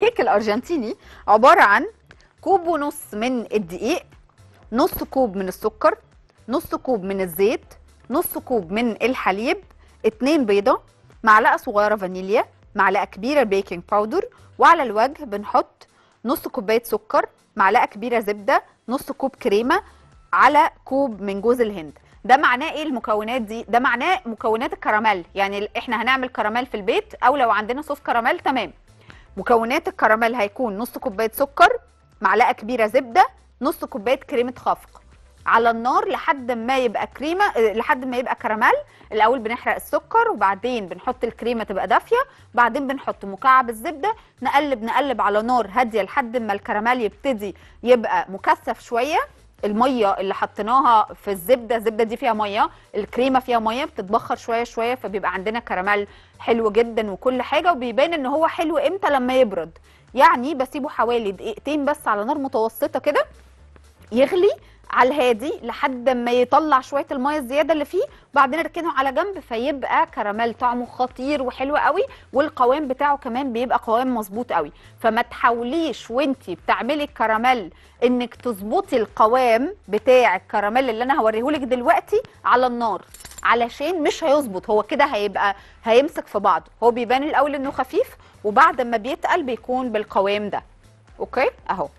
الكيك الارجنتيني عباره عن كوب ونص من الدقيق نص كوب من السكر نص كوب من الزيت نص كوب من الحليب اتنين بيضه معلقه صغيره فانيليا معلقه كبيره بيكنج باودر وعلى الوجه بنحط نص كوبايه سكر معلقه كبيره زبده نص كوب كريمه على كوب من جوز الهند ده معناه ايه المكونات دي ده معناه مكونات الكراميل يعني ال- احنا هنعمل كراميل في البيت او لو عندنا صوص كراميل تمام مكونات الكراميل هيكون نص كوبايه سكر معلقه كبيره زبده نص كوبايه كريمه خفق على النار لحد ما يبقى كريمه آه، لحد ما يبقى كراميل الاول بنحرق السكر وبعدين بنحط الكريمه تبقى دافيه بعدين بنحط مكعب الزبده نقلب نقلب على نار هاديه لحد ما الكراميل يبتدي يبقى مكثف شويه الميه اللي حطيناها في الزبده الزبده دي فيها ميه الكريمه فيها ميه بتتبخر شويه شويه فبيبقى عندنا كراميل حلو جدا وكل حاجه وبيبان ان هو حلو امتى لما يبرد يعني بسيبه حوالي دقيقتين بس على نار متوسطه كده يغلي على الهادي لحد ما يطلع شويه الميه الزياده اللي فيه وبعدين اركنه على جنب فيبقى كراميل طعمه خطير وحلو قوي والقوام بتاعه كمان بيبقى قوام مظبوط قوي فما تحاوليش وانتي بتعملي الكراميل انك تظبطي القوام بتاع الكراميل اللي انا هوريهولك دلوقتي على النار علشان مش هيظبط هو كده هيبقى هيمسك في بعضه هو بيبان الاول انه خفيف وبعد ما بيتقل بيكون بالقوام ده اوكي اهو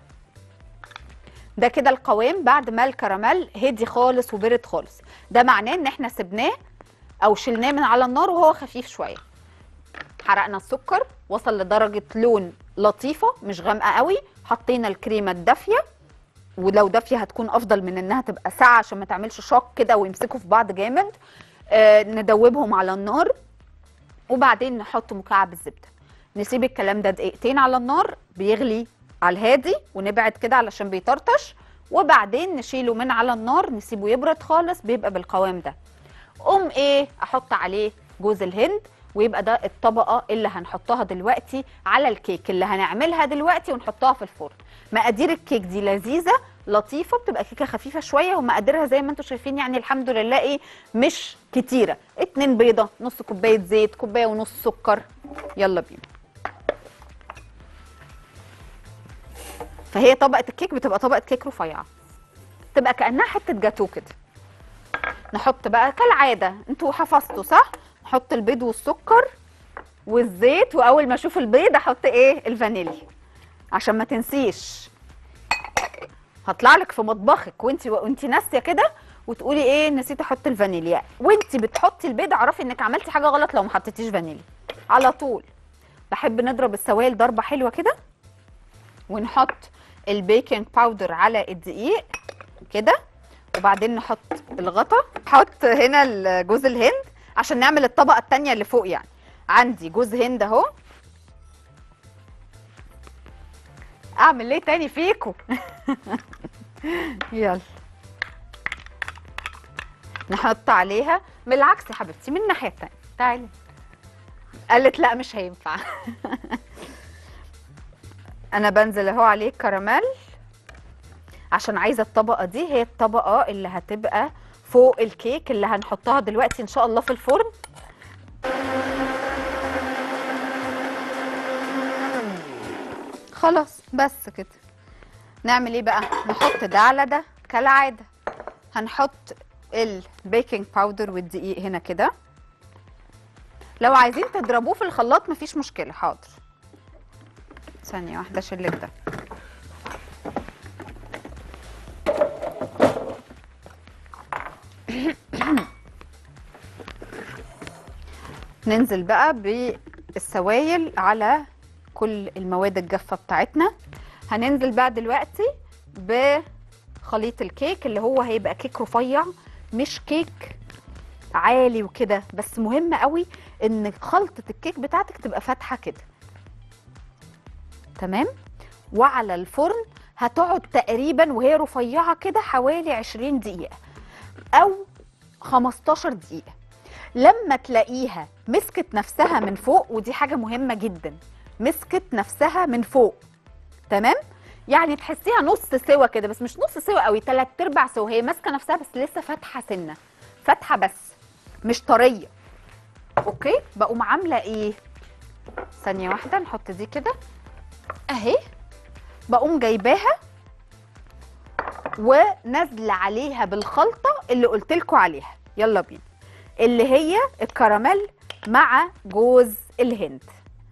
ده كده القوام بعد ما الكراميل هدي خالص وبرد خالص ده معناه ان احنا سبناه او شلناه من على النار وهو خفيف شويه حرقنا السكر وصل لدرجه لون لطيفه مش غامقه قوي حطينا الكريمه الدافيه ولو دافيه هتكون افضل من انها تبقى ساقعه عشان ما تعملش شوك كده ويمسكوا في بعض جامد آه ندوبهم على النار وبعدين نحط مكعب الزبده نسيب الكلام ده دقيقتين على النار بيغلي على الهادي ونبعد كده علشان بيطرطش وبعدين نشيله من على النار نسيبه يبرد خالص بيبقى بالقوام ده قوم ايه احط عليه جوز الهند ويبقى ده الطبقه اللي هنحطها دلوقتي على الكيك اللي هنعملها دلوقتي ونحطها في الفرن مقادير الكيك دي لذيذه لطيفه بتبقى كيكه خفيفه شويه ومقاديرها زي ما انتم شايفين يعني الحمد لله ايه مش كتيره اتنين بيضه نص كوبايه زيت كوبايه ونص سكر يلا بينا فهي طبقه الكيك بتبقى طبقه كيك رفيعه تبقى كانها حته جاتو كده نحط بقى كالعاده انتوا حفظتوا صح نحط البيض والسكر والزيت واول ما اشوف البيض احط ايه الفانيليا عشان ما تنسيش هطلع لك في مطبخك وانت وانت ناسيه كده وتقولي ايه نسيت احط الفانيليا وانت بتحطي البيض اعرفي انك عملتي حاجه غلط لو ما حطيتيش فانيليا على طول بحب نضرب السوائل ضربه حلوه كده ونحط البيكنج باودر على الدقيق كده وبعدين نحط الغطا نحط هنا جوز الهند عشان نعمل الطبقه التانية اللي فوق يعني عندي جوز هند اهو اعمل ايه تاني فيكو يلا نحط عليها بالعكس يا حبيبتي من الناحيه التانية تعالي قالت لا مش هينفع انا بنزل اهو عليه الكراميل عشان عايزه الطبقه دي هي الطبقه اللي هتبقى فوق الكيك اللي هنحطها دلوقتي ان شاء الله في الفرن خلاص بس كده نعمل ايه بقى نحط ده على ده كالعاده هنحط البيكنج باودر والدقيق هنا كده لو عايزين تضربوه في الخلاط مفيش مشكله حاضر ثانيه واحده اشيلك ده ننزل بقى بالسوائل على كل المواد الجافه بتاعتنا هننزل بقى دلوقتي بخليط الكيك اللي هو هيبقى كيك رفيع مش كيك عالي وكده بس مهم قوي ان خلطه الكيك بتاعتك تبقى فاتحه كده تمام وعلى الفرن هتقعد تقريبا وهي رفيعه كده حوالي 20 دقيقه او 15 دقيقه لما تلاقيها مسكت نفسها من فوق ودي حاجه مهمه جدا مسكت نفسها من فوق تمام يعني تحسيها نص سوا كده بس مش نص سوا قوي تلات ارباع سوا هي ماسكه نفسها بس لسه فاتحه سنه فاتحه بس مش طريه اوكي بقوم عامله ايه ثانيه واحده نحط دي كده اهي بقوم جايباها ونازله عليها بالخلطه اللي قلت لكم عليها يلا بينا اللي هي الكراميل مع جوز الهند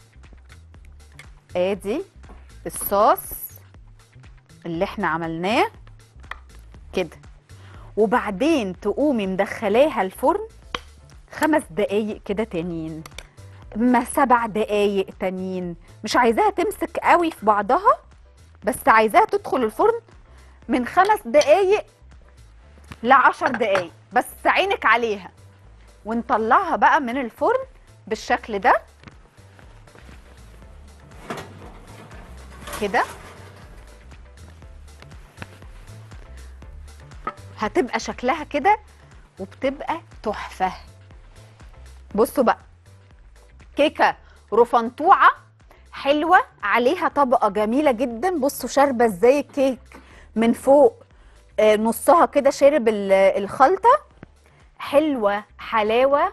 ادي الصوص اللي احنا عملناه كده وبعدين تقومي مدخلاها الفرن خمس دقايق كده تانيين اما سبع دقايق تانيين مش عايزاها تمسك قوي في بعضها بس عايزاها تدخل الفرن من خمس دقايق لعشر دقايق بس عينك عليها ونطلعها بقى من الفرن بالشكل ده كده هتبقى شكلها كده وبتبقى تحفة بصوا بقى كيكة رفنطوعة حلوة عليها طبقة جميلة جدا بصوا شاربة ازاي الكيك من فوق آه، نصها كده شارب ال- الخلطة حلوة حلاوة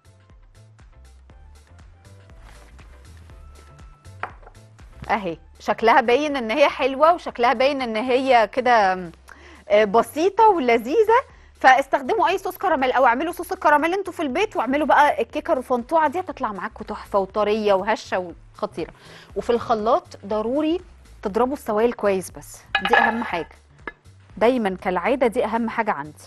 اهي شكلها باين ان هي حلوة وشكلها باين ان هي كده آه، بسيطة ولذيذة فاستخدموا اي صوص كراميل او اعملوا صوص الكراميل انتوا في البيت واعملوا بقى الكيكه الرفنطوعه دي هتطلع معاكم تحفه وطريه وهشه وخطيره وفي الخلاط ضروري تضربوا السوائل كويس بس دي اهم حاجه دايما كالعاده دي اهم حاجه عندي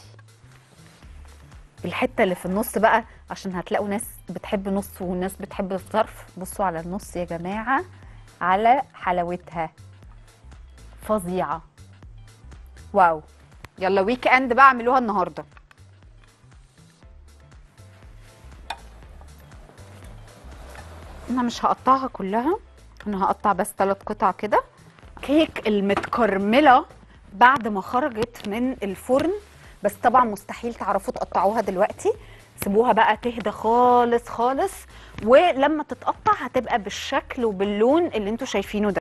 الحته اللي في النص بقى عشان هتلاقوا ناس بتحب نص وناس بتحب الظرف بصوا على النص يا جماعه على حلاوتها فظيعه واو يلا ويك اند بقى اعملوها النهارده انا مش هقطعها كلها انا هقطع بس ثلاث قطع كده كيك المتكرمله بعد ما خرجت من الفرن بس طبعا مستحيل تعرفوا تقطعوها دلوقتي سيبوها بقى تهدى خالص خالص ولما تتقطع هتبقى بالشكل وباللون اللي انتوا شايفينه ده